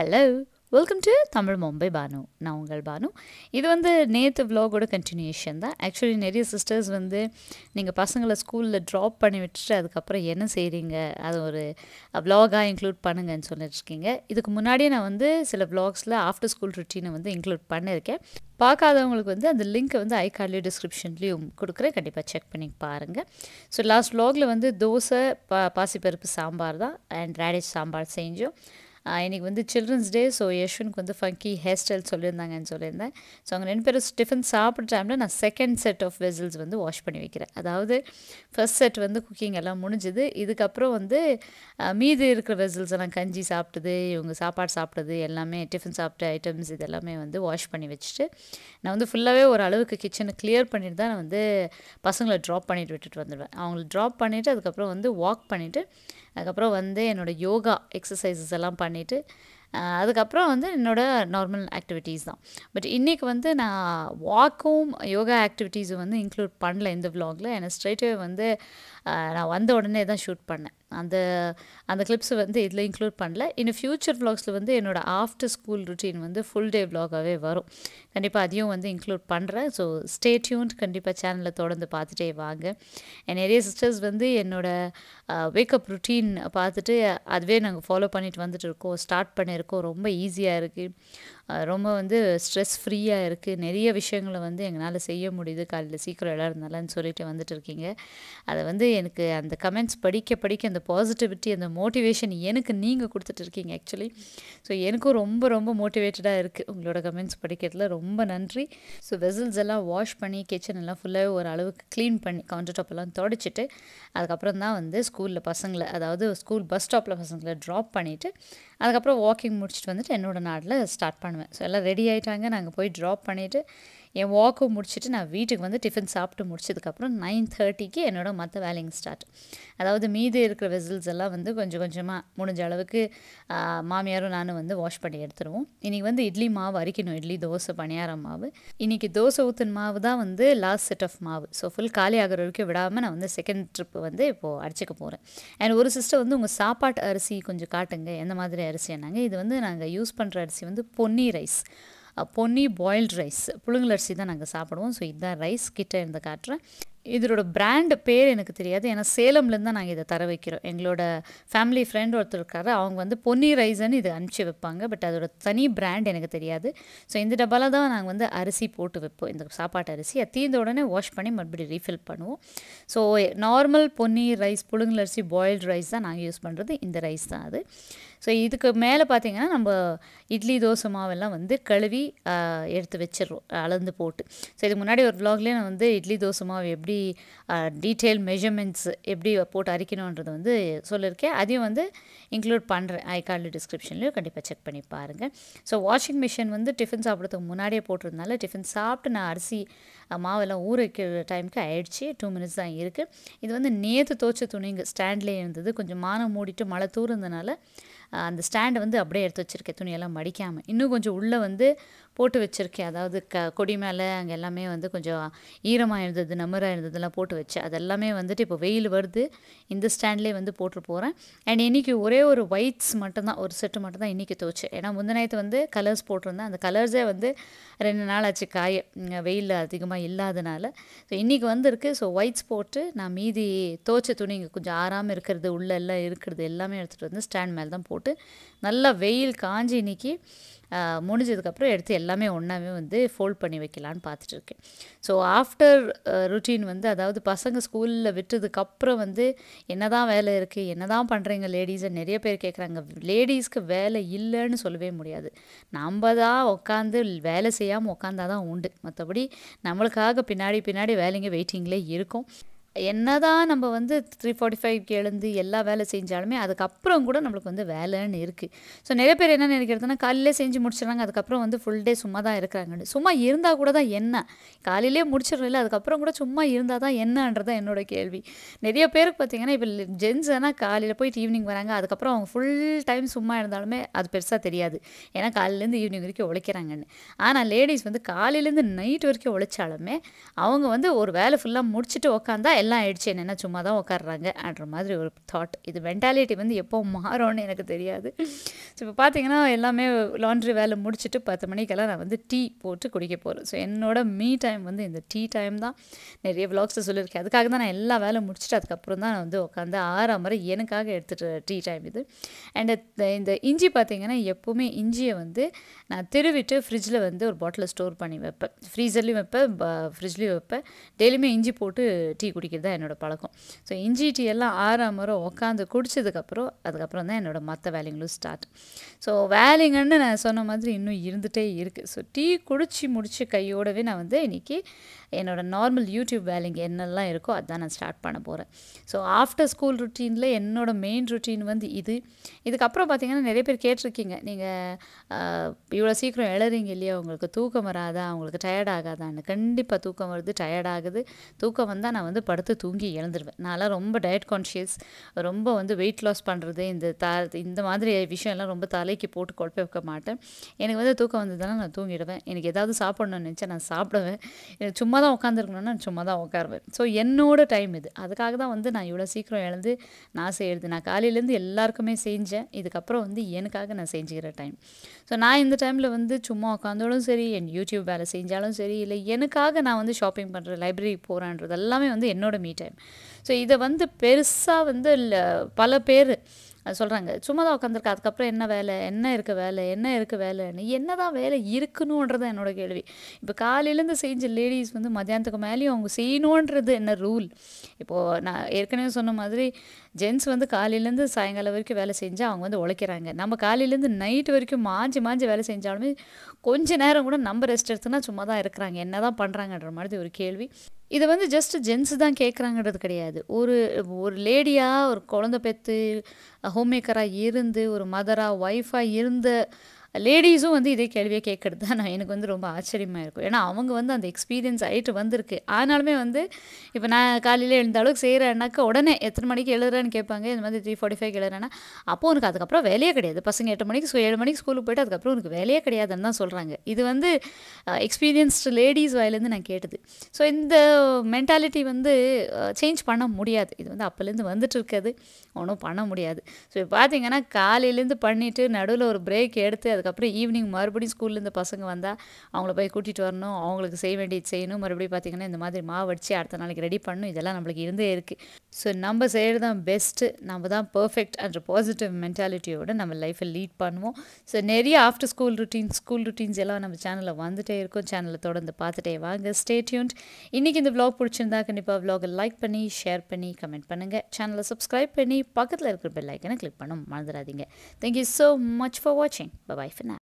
Hello welcome to Tamil Mumbai Bhanu நான் உங்கள் பானு இது வந்து நேற்று விலாகோட கண்டினியூஷன் தான் ஆக்சுவலி நிறைய சிஸ்டர்ஸ் வந்து நீங்கள் பசங்களை ஸ்கூலில் ட்ராப் பண்ணி விட்டுட்டு அதுக்கப்புறம் என்ன செய்கிறீங்க அது ஒரு விலாகாக இன்க்ளூட் பண்ணுங்கன்னு சொல்லிட்டுருக்கீங்க இதுக்கு முன்னாடியே நான் வந்து சில விலாக்ஸில் ஆஃப்டர் ஸ்கூல் ருட்டீனை வந்து இன்க்ளூட் பண்ணியிருக்கேன் பார்க்காதவங்களுக்கு வந்து அந்த லிங்க்கை வந்து ஐ கார்ட்லேயும் டிஸ்கிரிப்ஷன்லேயும் கொடுக்குறேன் கண்டிப்பாக செக் பண்ணி பாருங்கள் ஸோ லாஸ்ட் vlogல வந்து தோசை பா பாசிப்பருப்பு சாம்பார் தான் அண்ட் ரேடிஷ் சாம்பார் செஞ்சோம் ஆஹ் இன்னைக்கு வந்து சில்ட்ரன்ஸ் டே ஸோ யஷ்வனுக்கு வந்து ஃபங்கி ஹேர் ஸ்டைல் சொல்லியிருந்தாங்கன்னு சொல்லியிருந்தேன் ஸோ அவங்க ரெண்டு பேரும் டிஃபன் சாப்பிட்ற டைமில் நான் செகண்ட் செட் ஆஃப் வெசல்ஸ் வந்து வாஷ் பண்ணி வைக்கிறேன் அதாவது ஃபர்ஸ்ட் செட் வந்து குக்கிங் எல்லாம் முடிஞ்சுது இதுக்கப்புறம் வந்து ஆஹ் மீதி இருக்கிற வெசல்ஸ் எல்லாம் கஞ்சி சாப்பிட்டது இவங்க சாப்பாடு சாப்பிட்டது எல்லாமே டிஃபன் சாப்பிட்ட ஐட்டம்ஸ் இது எல்லாமே வந்து வாஷ் பண்ணி வச்சுட்டு நான் வந்து ஃபுல்லாகவே ஒரு அளவுக்கு கிச்சனை கிளியர் பண்ணிட்டு தான் நான் வந்து பசங்களை ட்ராப் பண்ணிட்டு விட்டுட்டு வந்துடுவேன் அவங்கள ட்ராப் பண்ணிவிட்டு அதுக்கப்புறம் வந்து வாக் பண்ணிவிட்டு அதுக்கப்புறம் வந்து என்னோடய யோகா எக்ஸசைசஸ் எல்லாம் பண்ணிவிட்டு அதுக்கப்புறம் வந்து என்னோடய நார்மல் ஆக்டிவிட்டீஸ் தான் பட் இன்றைக்கி வந்து நான் வாக்கும் யோகா ஆக்டிவிட்டீஸும் வந்து இன்க்ளூட் பண்ணல இந்த vlogல ஏன்னா ஸ்ட்ரைட்டாகவே வந்து ஆஹ், நான் வந்த உடனே தான் ஷூட் பண்ணேன் அந்த அந்த கிளிப்ஸ் வந்து இதில் இன்க்ளூட் பண்ணல இன்னும் ஃப்யூச்சர் vlogsல வந்து என்னோடய ஆஃப்டர் ஸ்கூல் ருட்டீன் வந்து ஃபுல் டே vlogகாகவே வரும் கண்டிப்பாக அதையும் வந்து இன்க்ளூட் பண்ணுறேன் ஸோ ஸ்டே டியூன்ட் கண்டிப்பாக சேனலை தொடர்ந்து பார்த்துட்டே வாங்க And நிறைய சிஸ்டர்ஸ் வந்து என்னோட வேக்கப் ருட்டீன் பார்த்துட்டு அதுவே நாங்கள் ஃபாலோ பண்ணிட்டு வந்துட்டு இருக்கோம் ஸ்டார்ட் பண்ணியிருக்கோம் ரொம்ப ஈஸியாக இருக்குது ரொம்ப வந்து ஸ்ட்ரெஸ் ஃப்ரீயாக இருக்குது நிறைய விஷயங்களை வந்து எங்களால் செய்ய முடியுது காலையில் சீக்கிரம் எழறதுனாலன்னு சொல்லிட்டு வந்துட்டு இருக்கீங்க அதை வந்து எனக்கு அந்த கமெண்ட்ஸ் படிக்க படிக்க அந்த பாசிட்டிவிட்டி அந்த மோட்டிவேஷன் எனக்கு நீங்கள் கொடுத்துட்டு இருக்கீங்க ஆக்சுவலி ஸோ எனக்கும் ரொம்ப ரொம்ப மோட்டிவேட்டடாக இருக்குது உங்களோட கமெண்ட்ஸ் படிக்கிறதுல ரொம்ப நன்றி ஸோ வெசல்ஸ் எல்லாம் வாஷ் பண்ணி கிச்சன் எல்லாம் ஃபுல்லாகவே ஒரு அளவுக்கு க்ளீன் பண்ணி கவுண்டர் டாப் எல்லாம் தொடச்சிட்டு அதுக்கப்புறம் தான் வந்து ஸ்கூலில் பசங்களை அதாவது ஸ்கூல் பஸ் ஸ்டாப்பில் பசங்களை ட்ராப் பண்ணிவிட்டு அதுக்கப்புறம் வாக்கிங் முடிச்சுட்டு வந்துட்டு என்னோட நாட்டில் ஸ்டார்ட் பண்ணுவேன் ஸோ எல்லாம் ரெடி ஆகிட்டாங்க நாங்கள் போய் ட்ராப் பண்ணிவிட்டு என் வாக்கும் முடிச்சுட்டு நான் வீட்டுக்கு வந்து டிஃபன் சாப்பிட்டு முடிச்சதுக்கப்புறம் நைன் தேர்ட்டிக்கு என்னோட மற்ற வேலைங்க ஸ்டார்ட் அதாவது மீதி இருக்கிற வெசல்ஸ் எல்லாம் வந்து கொஞ்சம் கொஞ்சமாக முடிஞ்ச அளவுக்கு ஆ, மாமியாரும் நானும் வந்து வாஷ் பண்ணி எடுத்துருவோம் இன்றைக்கி வந்து இட்லி மாவு அரைக்கணும் இட்லி தோசை பணியாரம் மாவு இன்றைக்கி தோசை ஊற்றின மாவு தான் வந்து லாஸ்ட் செட் ஆஃப் மாவு ஸோ ஃபுல் காலி ஆகிற வரைக்கும் விடாமல் நான் வந்து செகண்ட் ட்ரிப் வந்து இப்போது அடிச்சுக்க போகிறேன் அண்ட் ஒரு சிஸ்டர் வந்து உங்கள் சாப்பாட்டு அரிசி கொஞ்சம் காட்டுங்க எந்த மாதிரி அரிசி என்னங்க இது வந்து நாங்கள் யூஸ் பண்ணுற அரிசி வந்து Ponni rice ah Ponni boiled rice புழுங்கல் அரிசி தான் நாங்கள் சாப்பிடுவோம் ஸோ இதுதான் ரைஸ் கிட்ட இருந்து காட்டுறேன் இதோட பிராண்ட் பேர் எனக்கு தெரியாது ஏன்னா சேலம்லேருந்து தான் நாங்கள் இதை தர வைக்கிறோம் எங்களோட ஃபேமிலி ஃப்ரெண்ட் ஒருத்தர் இருக்காரு அவங்க வந்து பொன்னி ரைஸ்ன்னு இது அனுப்பிச்சி வைப்பாங்க பட் அதோட தனி பிராண்ட் எனக்கு தெரியாது ஸோ இந்த டப்பால தான் நாங்கள் வந்து அரிசி போட்டு வைப்போம் இந்த சாப்பாட்டு அரிசி அது தீர்ந்த உடனே வாஷ் பண்ணி மறுபடியும் ரீஃபில் பண்ணுவோம் ஸோ நார்மல் பொன்னி ரைஸ் புழுங்கல் அரிசி பாயில்டு ரைஸ் தான் நாங்கள் யூஸ் பண்ணுறது இந்த ரைஸ் தான் அது ஸோ இதுக்கு மேலே பார்த்தீங்கன்னா நம்ம இட்லி தோசை மாவெல்லாம் வந்து கழுவி ஆஹ், எடுத்து வச்சிடுறோம் அளந்து போட்டு ஸோ இதுக்கு முன்னாடி ஒரு vlogலயே நான் வந்து இட்லி தோசை மாவு எப்படி டீட்டெயில் மெஷர்மெண்ட்ஸ் எப்படி போட்டு அரைக்கணுன்றது வந்து சொல்லியிருக்கேன் அதையும் வந்து இன்க்ளூட் பண்ணுறேன் ஐ கார்டில் டிஸ்கிரிப்ஷன்லையும் கண்டிப்பாக செக் பண்ணி பாருங்கள் ஸோ வாஷிங் மிஷின் வந்து டிஃபன் சாப்பிட்றதுக்கு முன்னாடியே போட்டிருந்தனால டிஃபன் சாப்பிட்டு நான் அரிசி அஹ், மாவெல்லாம் ஊற வைக்கிற டைமுக்கு ஆயிடுச்சு டூ மினிட்ஸ் தான் இருக்குது இது வந்து நேற்று தோச்ச துணிங்க ஸ்டாண்ட்லேயே இருந்தது கொஞ்சம் மானம் மூடிட்டு மழை தூர்ந்தனால அஹ், அந்த ஸ்டாண்டை வந்து அப்படியே எடுத்து வச்சுருக்கேன் துணியெல்லாம் மடிக்காமல் இன்னும் கொஞ்சம் உள்ளே வந்து போட்டு வச்சுருக்கேன் அதாவது க கொடி மேலே அங்கே எல்லாமே வந்து கொஞ்சம் ஈரமாக இருந்தது நமராக இருந்ததெல்லாம் போட்டு வச்சேன் அதெல்லாமே வந்துட்டு இப்போ வெயில் வருது இந்த ஸ்டாண்ட்லேயே வந்து போட்டு போகிறேன் அண்ட் இன்றைக்கி ஒரே ஒரு ஒயிட்ஸ் மட்டும்தான் ஒரு செட்டு மட்டும் தான் இன்றைக்கி துவச்சேன் ஏன்னா முந்தினத்து வந்து கலர்ஸ் போட்டிருந்தேன் அந்த கலர்ஸே வந்து ரெண்டு நாள் ஆச்சு காய வெயில் அதிகமாக இல்லாதனால ஸோ இன்றைக்கி வந்திருக்கு ஸோ ஒயிட்ஸ் போட்டு நான் மீதி துவச்ச துணி இங்கே கொஞ்சம் ஆறாமல் இருக்கிறது உள்ளே எல்லாம் இருக்கிறது எல்லாமே எடுத்துகிட்டு வந்து ஸ்டாண்ட் மேலே தான் போட்டு நல்லா வெயில் காஞ்சி இன்னைக்கு ஆஹ், முடிஞ்சதுக்கப்புறம் எடுத்து எல்லாமே ஒன்றாவே வந்து ஃபோல்ட் பண்ணி வைக்கலான்னு பார்த்துட்டு இருக்கேன் ஸோ ஆஃப்டர் ருட்டீன் வந்து அதாவது பசங்க ஸ்கூலில் விட்டதுக்கப்புறம் வந்து என்னதான் வேலை இருக்குது என்னதான் பண்ணுறீங்க லேடிஸை நிறைய பேர் கேட்குறாங்க லேடிஸ்க்கு வேலை இல்லைன்னு சொல்லவே முடியாது நம்ம தான் உட்காந்து வேலை செய்யாமல் உட்காந்தா தான் உண்டு மற்றபடி நம்மளுக்காக பின்னாடி பின்னாடி வேலைங்க வெயிட்டிங்லேயே இருக்கும் என்னதான் நம்ம வந்து த்ரீ ஃபார்ட்டி ஃபைவ்க்கு எழுந்து எல்லா வேலை செஞ்சாலுமே அதுக்கப்புறம் கூட நம்மளுக்கு வந்து வேலைன்னு இருக்குது ஸோ நிறைய பேர் என்ன நினைக்கிறதுனா காலையிலே செஞ்சு முடிச்சிடுறாங்க அதுக்கப்புறம் வந்து ஃபுல் டே சும்மா தான் இருக்கிறாங்கன்னு சும்மா இருந்தால் கூட தான் என்ன காலையிலே முடிச்சிடறோம் இல்லை அதுக்கப்புறம் கூட சும்மா இருந்தால் தான் என்னன்றதான் என்னோட கேள்வி நிறைய பேருக்கு பார்த்தீங்கன்னா இப்போ ஜென்ஸ் ஆனால் காலையில் போயிட்டு ஈவினிங் வராங்க அதுக்கப்புறம் அவங்க ஃபுல் டைம் சும்மா இருந்தாலுமே அது பெருசாக தெரியாது ஏன்னா காலையிலேருந்து ஈவினிங் வரைக்கும் உழைக்கிறாங்கன்னு ஆனால் லேடிஸ் வந்து காலையிலேருந்து நைட் வரைக்கும் உழைச்சாலுமே அவங்க வந்து ஒரு வேலை ஃபுல்லாக முடிச்சுட்டு உக்காந்தா எல்லாம் ஆயிடுச்சு என்னென்ன சும்மா தான் உட்காடுறாங்க அப்படின்ற மாதிரி ஒரு தாட் இது மென்டாலிட்டி வந்து எப்போ மாறும்னு எனக்கு தெரியாது ஸோ இப்போ பார்த்தீங்கன்னா எல்லாமே லாண்ட்ரி வேலை முடிச்சுட்டு பத்து மணிக்கெல்லாம் நான் வந்து டீ போட்டு குடிக்க போகிறேன் ஸோ என்னோட மீ டைம் வந்து இந்த டீ டைம் தான் நிறைய விளாக்ஸை சொல்லியிருக்கேன் அதுக்காக தான் நான் எல்லா வேலை முடிச்சுட்டு அதுக்கப்புறம் தான் நான் வந்து உட்காந்து ஆறாம் வரை எனக்காக எடுத்துகிட்டு டீ டைம் இது அண்ட் இந்த இஞ்சி பார்த்தீங்கன்னா எப்போவுமே இஞ்சியை வந்து நான் திருவிட்டு ஃப்ரிட்ஜில் வந்து ஒரு பாட்டிலில் ஸ்டோர் பண்ணி வைப்பேன் ஃப்ரீசர்லேயும் வைப்பேன் ஃப்ரிட்ஜ்லேயும் வைப்பேன் டெய்லியுமே இஞ்சி போட்டு டீ குடிக்கிறது தான் என்னோடய பழக்கம் ஸோ இஞ்சி டீ எல்லாம் ஆறாம் முறை உட்காந்து குடிச்சதுக்கப்புறம் அதுக்கப்புறம் தான் என்னோடய மற்ற வேலைங்களும் ஸ்டார்ட் ஸோ வேலைங்கன்னு நான் சொன்ன மாதிரி இன்னும் இருந்துகிட்டே இருக்குது ஸோ டீ குடிச்சு முடிச்சு கையோடவே நான் வந்து இன்றைக்கி என்னோடய நார்மல் யூடியூப் வேலைங்க என்னெல்லாம் இருக்கோ அதான் நான் ஸ்டார்ட் பண்ண போகிறேன் ஸோ ஆஃப்டர் ஸ்கூல் ருட்டீனில் என்னோடய மெயின் ருட்டீன் வந்து இது இதுக்கப்புறம் பார்த்தீங்கன்னா நிறைய பேர் கேட்டிருக்கீங்க நீங்கள் இவ்வளோ சீக்கிரம் எழறீங்க இல்லையா உங்களுக்கு தூக்கம் வராதா உங்களுக்கு டயர்ட் ஆகாதான்னு கண்டிப்பாக தூக்கம் வருது டயர்ட் ஆகுது தூக்கம் வந்தால் நான் வந்து படுத்து தூங்கி எழுந்துருவேன் நான்லாம் ரொம்ப டயட் கான்ஷியஸ் ரொம்ப வந்து வெயிட் லாஸ் பண்ணுறது இந்த த இந்த மாதிரி விஷயம்லாம் ரொம்ப தலைக்கு போட்டு குழப்ப வைக்க மாட்டேன் எனக்கு வந்து தூக்கம் வந்ததுனா நான் தூங்கிடுவேன் எனக்கு ஏதாவது சாப்பிட்ணும்னு நினச்சா நான் சாப்பிடுவேன் எனக்கு சும்மா தான் உட்காந்துருக்கணும்னா நான் சும்மா தான் உட்காருவேன் ஸோ என்னோட டைம் இது அதுக்காக தான் வந்து நான் இவ்வளோ சீக்கிரம் எழுந்து நான் செய்கிறது நான் காலையிலேருந்து எல்லாருக்குமே செஞ்சேன் இதுக்கப்புறம் வந்து எனக்காக நான் செஞ்சுக்கிற டைம் ஸோ நான் இந்த டைமில் வந்து சும்மா உட்காந்தாலும் சரி என் யூடியூப் வேலை செஞ்சாலும் சரி இல்லை எனக்காக நான் வந்து ஷாப்பிங் பண்ணுறேன் லைப்ரரி போகிறேன்றது எல்லாமே வந்து என்னோட மீ டைம் ஸோ இதை வந்து பெருசாக வந்து பல பேர் சொல்கிறாங்க சும்மா தான் உட்காந்துருக்க அதுக்கப்புறம் என்ன வேலை என்ன இருக்க வேலை என்ன இருக்க வேலைன்னு என்ன தான் வேலை இருக்கணுன்றது என்னோட கேள்வி இப்போ காலையிலேருந்து செஞ்ச லேடிஸ் வந்து மத்தியானத்துக்கு மேலேயும் அவங்க செய்யணுன்றது என்ன ரூல் இப்போது நான் ஏற்கனவே சொன்ன மாதிரி ஜென்ஸ் வந்து காலையிலேருந்து சாயங்காலம் வரைக்கும் வேலை செஞ்சால் அவங்க வந்து உழைக்கிறாங்க நம்ம காலையிலேருந்து நைட்டு வரைக்கும் மாஞ்சி மாஞ்சி வேலை செஞ்சாலுமே கொஞ்ச நேரம் கூட நம்ம ரெஸ்ட் எடுத்துனா சும்மா தான் இருக்கிறாங்க என்ன தான் பண்ணுறாங்கன்ற மாதிரி ஒரு கேள்வி இதை வந்து ஜஸ்ட் ஜென்ஸ் தான் கேட்குறாங்கன்றது கிடையாது ஒரு ஒரு லேடியாக ஒரு குழந்த பெற்று ஹோம் மேக்கராக இருந்து ஒரு மதராக ஒய்ஃபாக இருந்த லேடிஸும் வந்து இதே கேள்வியை கேட்குறது தான் நான் எனக்கு வந்து ரொம்ப ஆச்சரியமாக இருக்கும் ஏன்னா அவங்க வந்து அந்த எக்ஸ்பீரியன்ஸ் ஆகிட்டு வந்திருக்கு ஆனாலுமே வந்து இப்போ நான் காலையில் எழுந்த அளவுக்கு செய்கிறேன்னாக்கா உடனே எத்தனை மணிக்கு எழுதுறேன்னு கேட்பாங்க இந்த மாதிரி த்ரீ ஃபார்ட்டி ஃபைவ் எழுதுறேன்னா அப்போ உனக்கு அதுக்கப்புறம் வேலையே கிடையாது பசங்க எட்டு மணிக்கு ஏழு மணிக்கு ஸ்கூலுக்கு போய்ட்டு அதுக்கப்புறம் உனக்கு வேலையே கிடையாதுன்னு தான் சொல்கிறாங்க இது வந்து எக்ஸ்பீரியன்ஸ்டு லேடிஸ் வாயிலேருந்து நான் கேட்டது ஸோ இந்த மென்டாலிட்டி வந்து சேஞ்ச் பண்ண முடியாது இது வந்து அப்போலேருந்து வந்துட்டு இருக்குது ஒன்றும் பண்ண முடியாது ஸோ இப்போ பார்த்தீங்கன்னா காலையிலேருந்து பண்ணிவிட்டு நடுவில் ஒரு பிரேக் எடுத்து அதுக்கப்புறம் ஈவினிங் மறுபடியும் ஸ்கூல்லேருந்து பசங்க வந்தால் அவங்கள போய் கூட்டிகிட்டு வரணும் அவங்களுக்கு செய்ய வேண்டியது செய்யணும் மறுபடியும் பார்த்திங்கன்னா இந்த மாதிரி மாவு அடித்து அடுத்த நாளைக்கு ரெடி பண்ணணும் இதெல்லாம் நம்மளுக்கு இருந்தே இருக்குது ஸோ நம்ம செய்கிறது தான் பெஸ்ட்டு நம்ம தான் பர்ஃபெக்ட் அண்ட் பாசிட்டிவ் மென்டாலிட்டியோட நம்ம லைஃப்பை லீட் பண்ணுவோம் ஸோ நிறைய after school routines school routines எல்லாம் நம்ம சேனலில் வந்துட்டே இருக்கும் சேனலில் தொடர்ந்து பார்த்துட்டே வாங்க ஸ்டேட்யூன்ட் இன்றைக்கி இந்த வ்ளாக் பிடிச்சிருந்தா கண்டிப்பாக வ்ளாகை லைக் பண்ணி ஷேர் பண்ணி கமெண்ட் பண்ணுங்கள் சேனலை சப்ஸ்கிரைப் பண்ணி பக்கத்தில் இருக்கிற பெல் ஐக்கனை கிளிக் பண்ண மறந்துடாதீங்க தேங்க்யூ ஸோ மச் ஃபார் வாட்சிங் பை for now.